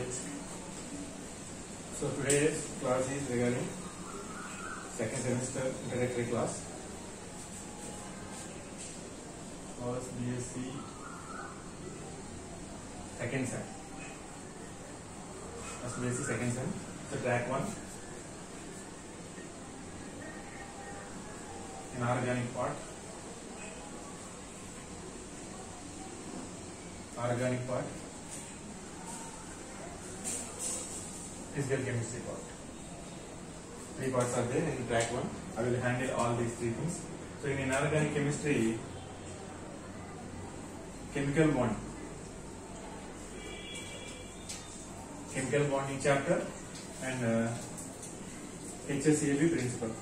So today's class is regarding second semester introductory class. Class BSc second sem. That's BSc second sem. So track one. Inorganic part. Organic part. physical chemistry part. Three parts are there in track one. I will handle all these three things. So in inorganic chemistry, chemical bond, chemical bonding chapter and uh, HSAB principle.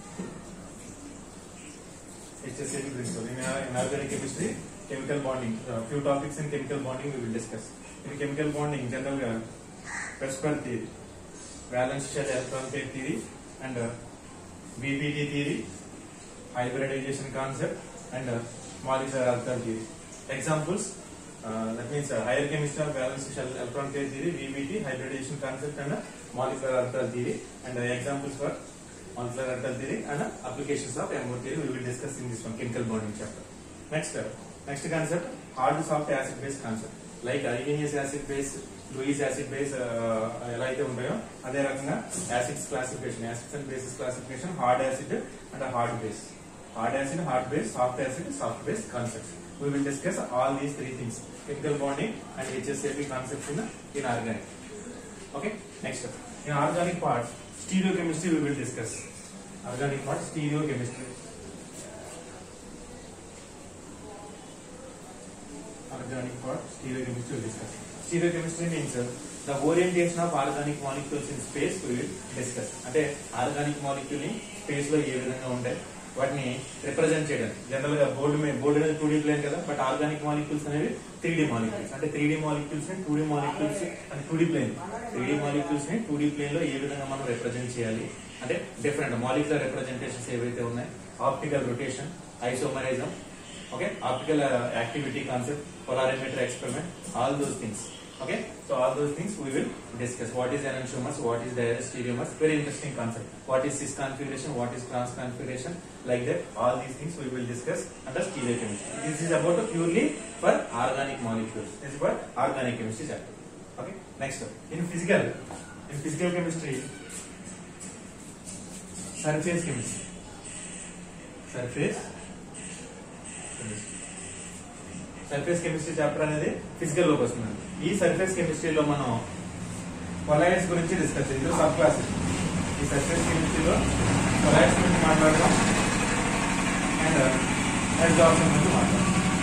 HSAB principle. In uh, inorganic chemistry, chemical bonding. Uh, few topics in chemical bonding we will discuss. In chemical bonding, general Vesper theory. valence shell electron pair theory and uh, BPT theory, hybridization concept and uh, molecular orbital theory. Examples, uh, that means uh, higher chemistry of valence shell electron pair theory, BPT, hybridization concept and uh, molecular orbital theory and uh, examples for molecular orbital theory and uh, applications of MO theory we will discuss in this one chemical bonding chapter. Next, uh, next concept, hard soft acid base concept. Like అల్యూమినియస్ acid base Lewis acid base ఎలా అయితే ఉంటాయో అదే రకంగా acids classification acids and bases classification hard acid and hard base hard acid hard base soft acid soft base concepts we will discuss all these three things chemical bonding and HSAP concepts in in organic okay next in organic part stereochemistry we will discuss organic part stereochemistry organic part stereochemistry will discuss stereochemistry means uh, the orientation of organic molecules in space we will discuss అంటే organic molecule ని space లో ఏ విధంగా ఉంటాయి వాటిని represent చేయడం general గా board మీద బోర్డు అనేది టూ డీ ప్లేన్ కదా బట్ ఆర్గానిక్ మాలిక్యూల్స్ అనేవి త్రీ డి మాలిక్యూల్స్ అంటే త్రీ డి మాలిక్యూల్స్ ని టూ డి మాలిక్యూల్స్ అంటే two D plane three D molecules ని టూ డి ప్లేన్ లో ఏ విధంగా మనం రిప్రజెంట్ చేయాలి అంటే డిఫరెంట్ మాలిక్యులర్ రిప్రజెంటేషన్స్ ఏవైతే ఉన్నాయి optical rotation isomerism okay optical uh, activity concept polarimeter experiment all those things okay so all those things we will discuss what is enantiomers what is stereomers very interesting concept what is cis configuration what is trans configuration like that all these things we will discuss under stereochemistry this is about uh, purely for organic molecules this is for organic chemistry chapter okay next one. in physical in physical chemistry surface chemistry surface surface chemistry chapter అనేది physical లోకి వస్తుంది ఈ surface కెమిస్ట్రీలో మనం colloids గురించి discuss ఇందులో sub class ఈ surface కెమిస్ట్రీలో కొలైడ్స్ గురించి మాట్లాడదాం అండ్ అబ్జార్ప్షన్ గురించి మాట్లాడదాం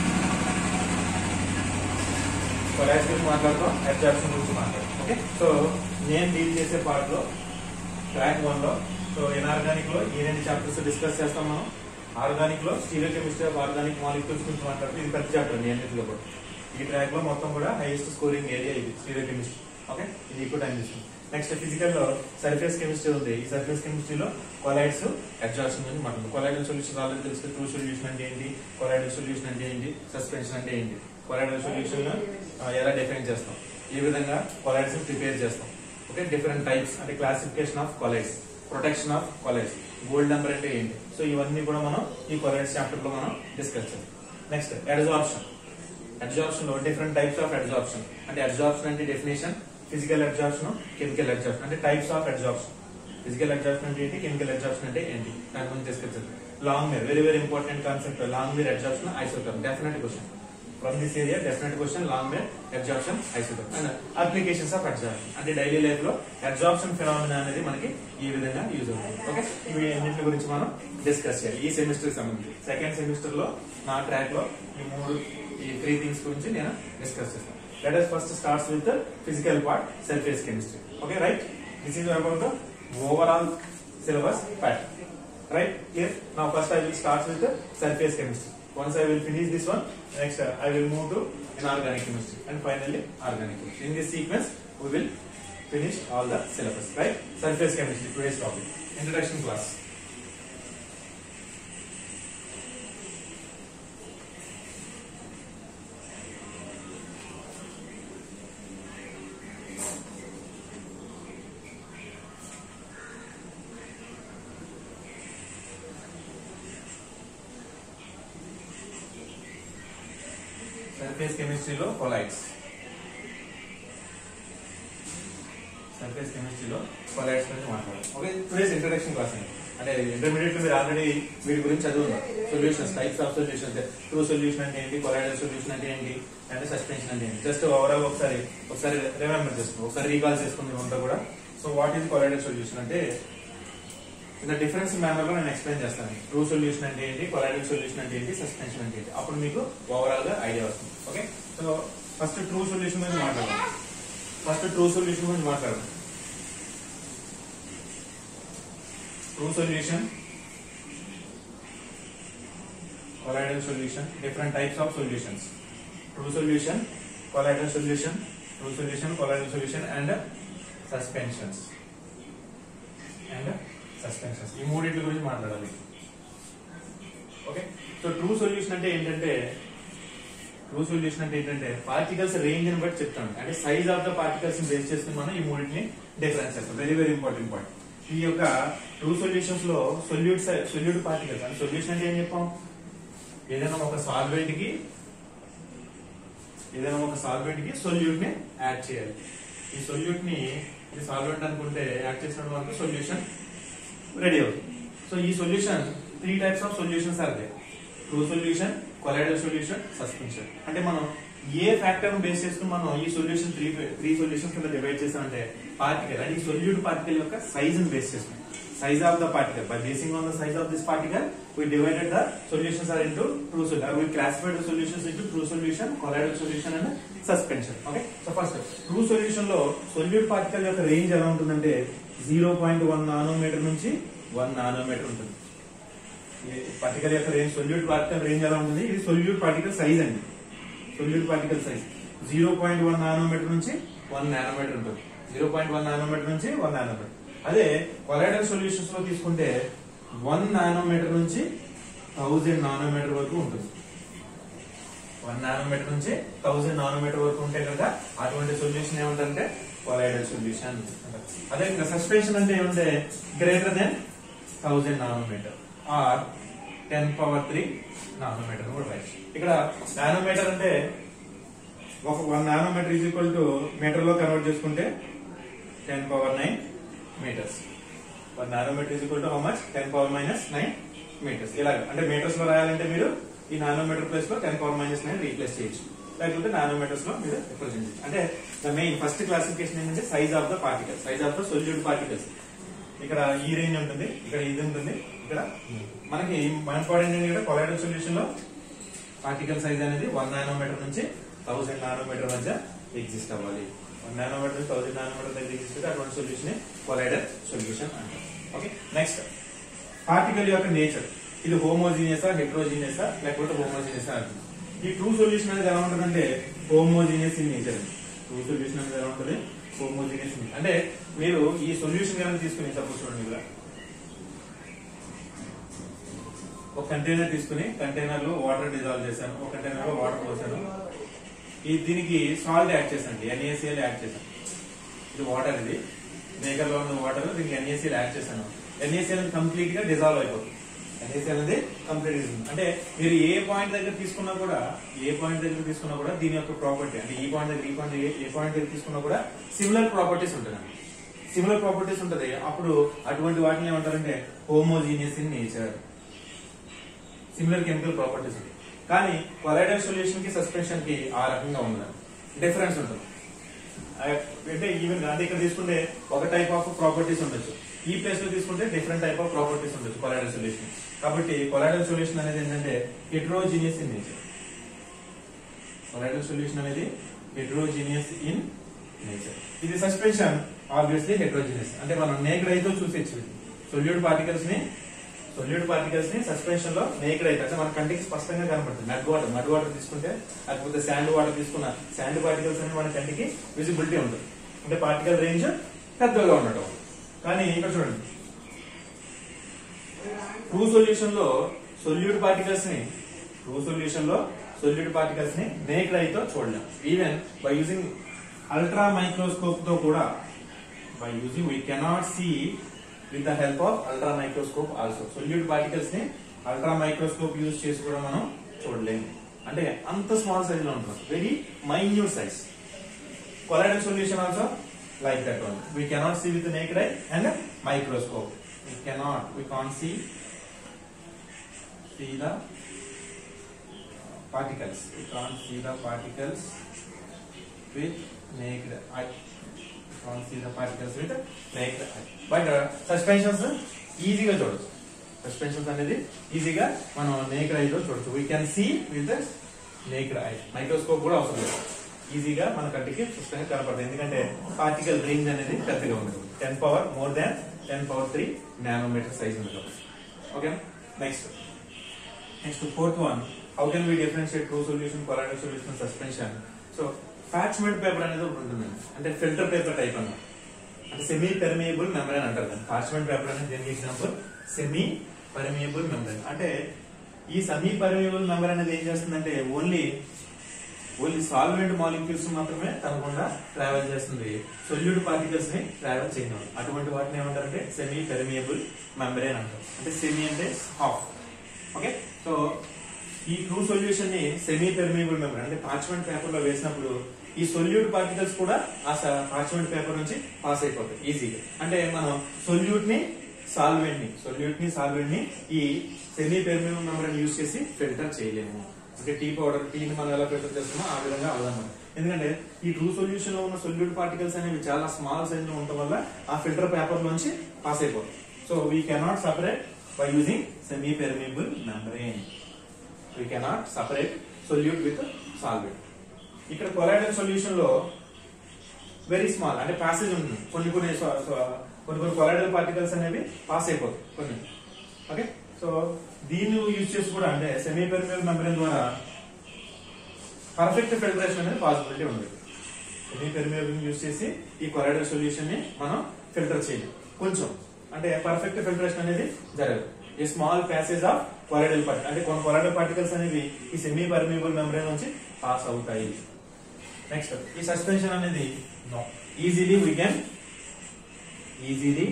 కొలైడ్స్ గురించి మాట్లాడదాం అబ్జార్ప్షన్ గురించి మాట్లాడదాం ఓకే సో నేను డీల్ చేసే పార్ట్ లో ట్రాక్ వన్ లో సో ఇన్ఆర్గానిక్ లో ఈ రెండు చాప్టర్స్ డిస్కస్ చేస్తాం మనం ఆర్గానిక్ లో stereochemistry of organic molecules గురించి మాట్లాడుతూ ఇది పెద్ద చాప్టర్ అండి అన్నింటిలో కూడా ఈ ట్రాక్ లో మొత్తం కూడా హైయెస్ట్ స్కోరింగ్ ఏరియా ఇది స్టీరియో కెమిస్ట్రీ ఓకే ఇది ఎక్కువ టైం తీసుకుంది నెక్స్ట్ ఫిజికల్ లో సర్ఫేస్ కెమిస్ట్రీ ఉంది ఈ సర్ఫేస్ కెమిస్ట్రీలో కొలైడ్స్ అబ్జార్ప్షన్ గురించి మాట్లాడుతుంది కొలైడల్ సొల్యూషన్ ఆల్రెడీ తెలుసు ట్రూ సొల్యూషన్ అంటే ఏంటి కొలైడల్ సొల్యూషన్ అంటే ఏంటి సస్పెన్షన్ అంటే ఏంటి కొలైడల్ సొల్యూషన్ ఎలా డిఫైన్ చేస్తాం ఏ విధంగా కొలైడ్స్ ప్రిపేర్ చేస్తాం ఓకే డిఫరెంట్ టైప్స్ అంటే classification of colloids protection of colloids gold number అంటే ఏంటి సో ఇవన్నీ కూడా మనం ఈ కొలైడ్స్ చాప్టర్ లో మనం డిస్కస్ చేద్దాం నెక్స్ట్ అడ్జార్ప్షన్ అడ్జార్ప్షన్ లో డిఫరెంట్ టైప్స్ ఆఫ్ అడ్జార్ప్షన్ అంటే అడ్జార్ప్షన్ అంటే definition physical adsorption chemical adsorption అంటే types of adsorption physical adsorption అంటే ఏంటి కెమికల్ అడ్జార్ప్షన్ అంటే ఏంటి దాని గురించి డిస్కస్ చేద్దాం Langmuir very very important concept Langmuir adsorption isotherm definite question from this area definite question Langmuir absorption isotherm and applications of absorption అంటే daily life లో absorption phenomena అనేది మనకి ఈ విధంగా యూజ్ అవుతుంది okay ఇవి అన్నింటి గురించి మనం డిస్కస్ చేయాలి ఈ సెమిస్టర్ సంబంధించి సెకండ్ సెమిస్టర్ లో నా ట్రాక్ లో ఈ మూడు ఈ త్రీ థింగ్స్ గురించి నేను డిస్కస్ చేస్తాను let us first starts with physical part surface chemistry okay right this is about the overall syllabus pattern right here now first i will start with the surface chemistry once i will finish this one next uh, i will move to inorganic chemistry and finally organic chemistry in this sequence we will finish all the syllabus right surface chemistry today's topic introduction class surface కెమిస్ట్రీలో colloids surface కెమిస్ట్రీలో colloids గురించి మాట్లాడాలి okay today's introduction class అండి అంటే intermediate మీరు already వీటి గురించి చదువున్నారు solutions types of solutions true solution అంటే ఏంటి కొలైడల్ సొల్యూషన్ అంటే ఏంటి అంటే సస్పెన్షన్ అంటే ఏంటి జస్ట్ ఓవరాల్ ఒకసారి ఒకసారి రిమెంబర్ చేసుకుందాం ఒకసారి రీకాల్ చేసుకుందాం అంతా కూడా so what is colloidal solution అంటే ఇన్ డిఫరెన్స్ మేనర్ లో నేను ఎక్స్ప్లెయిన్ చేస్తాను ట్రూ సొల్యూషన్ అంటే ఏంటి కొలైడల్ సొల్యూషన్ అంటే ఏంటి సస్పెన్షన్ అంటే ఏంటి అప్పుడు మీకు ఓవరాల్ గా ఐడియా వస్తుంది okay so first true solution గురించి మాట్లాడదాం ఫస్ట్ ట్రూ సొల్యూషన్ గురించి మాట్లాడదాం true solution colloidal solution different types of solutions true solution colloidal solution true solution colloidal solution and suspensions and suspensions ఈ మూడింటి గురించి మాట్లాడాలి ఓకే సో ట్రూ సొల్యూషన్ అంటే ఏంటంటే ట్రూ సొల్యూషన్ అంటే ఏంటంటే పార్టికల్స్ రేంజ్ ని బట్టి చెప్తాను అంటే size of the particles base చేసుకుని మనం ఈ మూడింటిని డిఫరెన్స్ చేస్తాం వెరీ వెరీ ఇంపార్టెంట్ పాయింట్ ఈ యొక్క ట్రూ సొల్యూషన్స్ లో సొల్యూట్ సొల్యూట్ పార్టికల్స్ అంటే సొల్యూషన్ అంటే ఏం చెప్పాం ఏదైనా ఒక సాల్వెంట్ కి ఏదైనా ఒక సాల్వెంట్ కి సొల్యూట్ ని యాడ్ చేయాలి ఈ సొల్యూట్ ని ఇది సాల్వెంట్ అనుకుంటే యాడ్ చేసిన వరకు సొల్యూషన్ రెడీ అవుతుంది సో ఈ solution three types of solutions are they true solution colloidal solution suspension అంటే మనం ఏ ఫ్యాక్టర్ బేస్ చేసుకుని మనం ఈ సొల్యూషన్ త్రీ త్రీ సొల్యూషన్స్ కింద డివైడ్ చేసామంటే పార్టికల్ అంటే ఈ సొల్యూట్ పార్టికల్ యొక్క సైజ్ ని బేస్ చేసుకుని size of the particle by basing on the size of this particle we divided the solutions are into true solution we classified the solutions into true solution colloidal solution and suspension okay so first true solution లో solute particle యొక్క range ఎలా ఉంటుందంటే 0.1 nanometre నుంచి 1 nanometre ఉంటుంది particle యొక్క range solute particle range ఎలా ఉంటుంది ఇది సొల్యూట్ పార్టికల్ సైజ్ అండి solute particle size zero point one nanometer నుంచి వన్ నానోమీటర్ ఉంటుంది జీరో పాయింట్ వన్ నానోమీటర్ నుంచి వన్ నానోమీటర్ అదే కొలైడల్ సొల్యూషన్స్ లో తీసుకుంటే వన్ నానోమీటర్ నుంచి థౌజండ్ నానోమీటర్ వరకు ఉంటుంది వన్ నానోమీటర్ నుంచి థౌజండ్ నానోమీటర్ వరకు ఉంటే కనుక అటువంటి సొల్యూషన్ ఏముందంటే కొలైడల్ సొల్యూషన్ అదే ఇంకా సస్పెన్షన్ అంటే ఏమంటే greater than thousand nanometer or ten power three nanometer కూడా రైట్ ఇక్కడ నానోమీటర్ అంటే ఒక one nanometer is equal to meter లో కన్వర్ట్ చేసుకుంటే ten power nine meters one nanometer is equal to how much ten power minus nine meters ఇలాగ అంటే meters లో రాయాలంటే మీరు ఈ నానోమీటర్ ప్లేస్ లో ten power minus nine replace చేయొచ్చు లేకపోతే నానోమీటర్స్ లో మీరు రిప్రజెంట్ చేయొచ్చు అంటే ద మెయిన్ ఫస్ట్ క్లాసిఫికేషన్ ఏంటంటే size of the particles size of the solute particles ఇక్కడ ఈ రేంజ్ ఉంటుంది ఇక్కడ ఇది ఉంటుంది ఇక్కడ మనకి ఇంపార్టెంట్ ఏంటంటే కొలైడల్ సొల్యూషన్ లో పార్టికల్ సైజ్ అనేది వన్ నానోమీటర్ నుంచి థౌసండ్ నానోమీటర్ మధ్య ఎగ్జిస్ట్ అవ్వాలి వన్ నానోమీటర్ నుంచి థౌసండ్ నానోమీటర్ దగ్గర ఎగ్జిస్ట్ అయితే అటువంటి సొల్యూషన్ కొలైడల్ సొల్యూషన్ అంటారు ఓకే నెక్స్ట్ పార్టికల్ యొక్క నేచర్ ఇది హోమోజీనియసా హెట్రోజీనియసా లేకపోతే హోమోజీనియసా అంటుంది ఈ ట్రూ సొల్యూషన్ అనేది ఎలా ఉంటుందంటే homogeneous in nature true solution అనేది ఎలా ఉంటుంది హోమోజీనియస్ అంటే మీరు ఈ సొల్యూషన్ కనుక తీసుకుని సపోజ్ చూడండి ఇక్కడ ఒక కంటైనర్ తీసుకుని కంటైనర్ లో వాటర్ డిజాల్వ్ చేశాను ఒక కంటైనర్ లో వాటర్ పోసాను ఈ దీనికి సాల్ట్ యాడ్ చేశాను ఎన్ఏసిఎల్ యాడ్ చేశాను ఇది వాటర్ ఇది మేకర్ లో ఉన్న వాటర్ దీనికి ఎన్ఏసిఎల్ యాడ్ చేశాను ఎన్ఏసిఎల్ కంప్లీట్ గా డిజాల్వ్ అయిపోతుంది ఎన్ఏసిఎల్ అనేది కంప్లీట్ అంటే మీరు ఏ పాయింట్ దగ్గర తీసుకున్నా కూడా ఏ పాయింట్ దగ్గర తీసుకున్నా కూడా దీని యొక్క ప్రాపర్టీ అంటే ఈ పాయింట్ దగ్గర ఈ పాయింట్ ఏ పాయింట్ దగ్గర తీసుకున్నా కూడా సిమిలర్ ప్రాపర్టీస్ ఉంటుంది సిమిలర్ ప్రాపర్టీస్ ఉంటుంది అప్పుడు అటువంటి వాటిని ఏమంటారంటే homogeneous in nature similar chemical properties ఉంటాయి కానీ కొలైడల్ సొల్యూషన్ కి సస్పెన్షన్ కి ఆ రకంగా ఉండదు డిఫరెన్స్ ఉంటుంది అంటే ఈవెన్ అంటే ఇక్కడ తీసుకుంటే ఒక టైప్ ఆఫ్ ప్రాపర్టీస్ ఉండొచ్చు ఈ ప్లేస్ లో తీసుకుంటే డిఫరెంట్ టైప్ ఆఫ్ ప్రాపర్టీస్ ఉండొచ్చు కొలైడల్ సొల్యూషన్ కాబట్టి కొలైడల్ సొల్యూషన్ అనేది ఏంటంటే heterogeneous in nature colloidal solution అనేది హెట్రోజీనియస్ ఇన్ నేచర్ ఇది సస్పెన్షన్ ఆబ్వియస్లీ హెట్రోజీనియస్ అంటే మనం నేకడ్ అయితే చూసేచ్చు సొల్యూట్ పార్టికల్స్ ని సొల్యూట్ పార్టికల్స్ ని సస్పెన్షన్ లో నేకడ్ అయితే అంటే మన కంటికి స్పష్టంగా కనపడుతుంది మడ్ వాటర్ మడ్ వాటర్ తీసుకుంటే లేకపోతే శాండ్ వాటర్ తీసుకున్న శాండ్ పార్టికల్స్ అని మన కంటికి విజిబిలిటీ ఉంటుంది అంటే పార్టికల్ రేంజ్ పెద్దగా ఉండటం కానీ ఇక్కడ చూడండి ట్రూ సొల్యూషన్ లో సొల్యూట్ పార్టికల్స్ ని ట్రూ సొల్యూషన్ లో సొల్యూట్ పార్టికల్స్ ని నేకడ్ అయితే చూడలేం even by using ultra microscope తో కూడా by using we cannot see with the help of ultra microscope also solute particles ని అల్ట్రా మైక్రోస్కోప్ యూజ్ చేసి కూడా మనం చూడలేము అంటే అంత స్మాల్ సైజ్ లో ఉంటుంది very minute size colloidal solution also like that one we cannot see with naked eye and microscope we cannot we can see see the particles. We can't see the particles with naked eye. We can't see the particles with naked eye. But uh, suspensions ఈజీగా చూడొచ్చు suspensions అనేది ఈజీగా మనం naked ఐతో చూడొచ్చు we can see with naked eye microscope కూడా అవసరం లేదు ఈజీగా మన కంటికి స్పష్టంగా కనపడుతుంది ఎందుకంటే పార్టికల్ రేంజ్ అనేది పెద్దగా ఉంది ten power more than ten power three nanometer size ఉంది కాబట్టి okay next next fourth one how can we differentiate true solution colloidal solution suspension so parchment paper అనేది ఒకటి ఉంటుంది అంటే ఫిల్టర్ పేపర్ టైప్ అన్నమాట అంటే సెమీ పెర్మియబుల్ మెంబ్రెన్ అంటారు దాన్ని పార్చ్మెంట్ పేపర్ అనేది దీనికి ఎగ్జాంపుల్ సెమీ పర్మియబుల్ మెంబ్రెన్ అంటే ఈ సెమీ పర్మియబుల్ మెంబ్రెన్ అనేది ఏం చేస్తుందంటే ఓన్లీ ఓన్లీ సాల్వెంట్ మాలిక్యూల్స్ మాత్రమే తనకుండా ట్రావెల్ చేస్తుంది సొల్యూట్ పార్టికల్స్ ని ట్రావెల్ చేయడం అటువంటి వాటిని ఏమంటారంటే సెమీ పెర్మియబుల్ మెంబ్రెన్ అంటారు అంటే సెమీ అంటే హాఫ్ ఓకే సో ఈ ట్రూ సొల్యూషన్ ని సెమీ పెర్మియబుల్ మెంబ్రెన్ అంటే పార్చ్మెంట్ పేపర్ లో వేసినప్పుడు ఈ సొల్యూట్ పార్టికల్స్ కూడా ఆ పార్చ్మెంట్ పేపర్ నుంచి పాస్ అయిపోతాయి ఈజీగా అంటే మనం సొల్యూట్ ని సాల్వెంట్ ని సొల్యూట్ ని సాల్వెంట్ ని ఈ సెమీ పెర్మియబుల్ మెంబ్రెన్ యూస్ చేసి ఫిల్టర్ చేయలేము అంటే టీ పౌడర్ టీని మనం ఎలా ఫిల్టర్ చేస్తున్నామో ఆ విధంగా అవదన్నమాట ఎందుకంటే ఈ ట్రూ సొల్యూషన్ లో ఉన్న సొల్యూట్ పార్టికల్స్ అనేవి చాలా స్మాల్ సైజ్ లో ఉండటం వల్ల ఆ ఫిల్టర్ పేపర్ నుంచి పాస్ అయిపోతుంది so we cannot separate by using semi-permeable membrane. We cannot separate solute with solvent. ఇక్కడ కొలాయిడల్ సొల్యూషన్ లో వెరీ స్మాల్ అంటే ప్యాసేజ్ ఉంటుంది కొన్ని కొన్ని స- స- కొన్ని కొన్ని కొలాయిడల్ పార్టికల్స్ అనేవి పాస్ అయిపోతాయి కొన్ని ఓకే సో దీన్ని యూజ్ చేసి కూడా అంటే సెమీ పెర్మియల్ మెంబ్రెన్ ద్వారా పర్ఫెక్ట్ ఫిల్టరేషన్ అనేది పాసిబిలిటీ ఉంది సెమీ పెర్మియల్ యూజ్ చేసి ఈ కొలాయిడల్ సొల్యూషన్ ని మనం ఫిల్టర్ చేయాలి కొంచెం అంటే పర్ఫెక్ట్ ఫిల్టరేషన్ అనేది జరగదు ఈ small passage of colloidal particle అంటే కొన్ని కొలాయిడల్ పార్టికల్స్ అనేవి ఈ సెమీ పర్మియబుల్ మెంబ్రెన్ నుంచి పాస్ అవుతాయి నెక్స్ట్ ఈ సస్పెన్షన్ అనేది no easily we can easily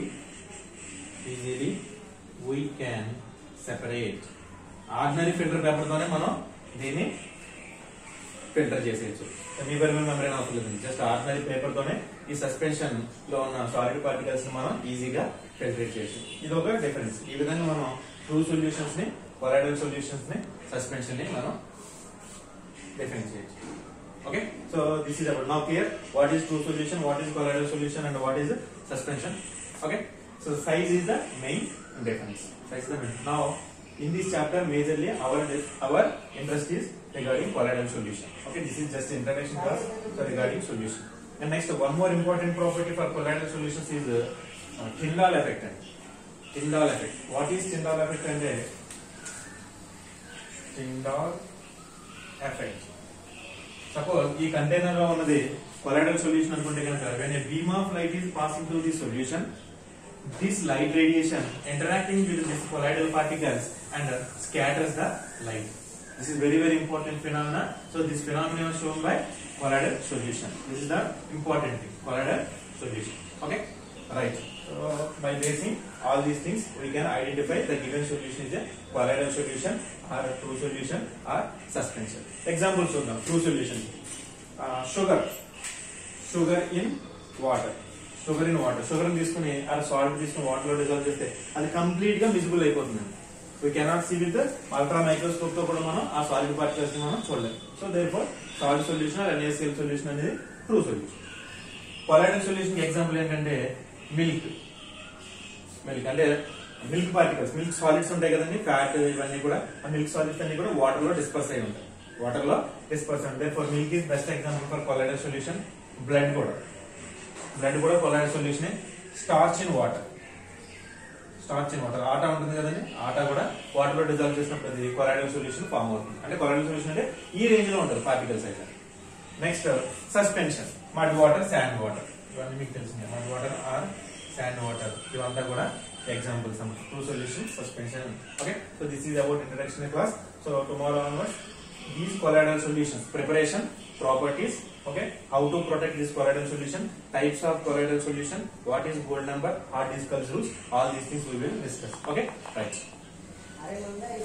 easily we can separate ordinary filter paper తోనే మనం దీన్ని ఫిల్టర్ చేసేయచ్చు సెమీ పర్మియబుల్ మెంబ్రెన్ అవసరం లేదు జస్ట్ ఆర్డినరీ పేపర్ తోనే ఈ సస్పెన్షన్ లో ఉన్న సాలిడ్ పార్టికల్స్ ని మనం ఈజీగా ఫిల్టరేట్ చేయొచ్చు ఇది ఒక డిఫరెన్స్ ఈ విధంగా మనం ట్రూ సొల్యూషన్స్ ని కొలాయిడల్ సొల్యూషన్స్ ని సస్పెన్షన్ ని మనం డిఫరెన్స్ చేయొచ్చు okay so this is about now clear what is true solution what is colloidal solution and what is suspension okay so size is the main difference size is the main now in this chapter majorly our our interest is regarding colloidal solution okay this is just introduction class so regarding solution and next one more important property for colloidal solutions is uh, uh, Tyndall effect Tyndall effect what is Tyndall effect and Tyndall effect suppose ఈ container లో ఉన్నది colloidal solution అనుకుంటే కనుక when a beam of light is passing to the solution this light radiation interacting with this colloidal particles and scatters the light this is very very important phenomena so this phenomena shown by colloidal solution this is the important thing colloidal solution okay right so by basing all these things we can identify the given solution is a colloidal solution or a true solution or suspension example చూద్దాం true solution uh, sugar sugar in water sugar in water sugar తీసుకుని ఆ salt తీసుకుని water లో dissolve చేస్తే అది complete గా visible అయిపోతుంది we cannot see with ultra microscope తో కూడా మనం ఆ సాలిడ్ పార్టికల్స్ మనం చూడలేము so therefore solid solution NaCl solution అనేది true solution colloidal solution example ఏంటంటే మిల్క్ మిల్క్ అంటే మిల్క్ పార్టికల్స్ మిల్క్ సాలిడ్స్ ఉంటాయి కదండి ఫ్యాట్ ఇవన్నీ కూడా ఆ మిల్క్ సాలిడ్స్ అన్ని కూడా వాటర్ లో డిస్పర్స్ అయి ఉంటాయి వాటర్ లో డిస్పర్స్ ఉంటాయి for milk is best example for colloidal solution blood కూడా బ్లడ్ కూడా colloidal solution starch in water starch in water ఆటా ఉంటుంది కదండి ఆటా కూడా వాటర్ లో డిజాల్వ్ చేసినప్పుడు అది కొలైడల్ సొల్యూషన్ ఫామ్ అవుతుంది అంటే కొలైడల్ సొల్యూషన్ అంటే ఈ రేంజ్ లో ఉంటుంది పార్టికల్స్ అయితే next suspension mud water sand water ఇవన్నీ మీకు తెలిసిందే mud water or sand water ఇవంతా కూడా ఎగ్జాంపుల్స్ అన్నమాట true solution suspension okay so this is about introduction class so tomorrow onwards these colloidal solutions preparation properties okay how to protect this colloidal solution types of colloidal solution what is gold number hard disk rules all these things we will discuss okay right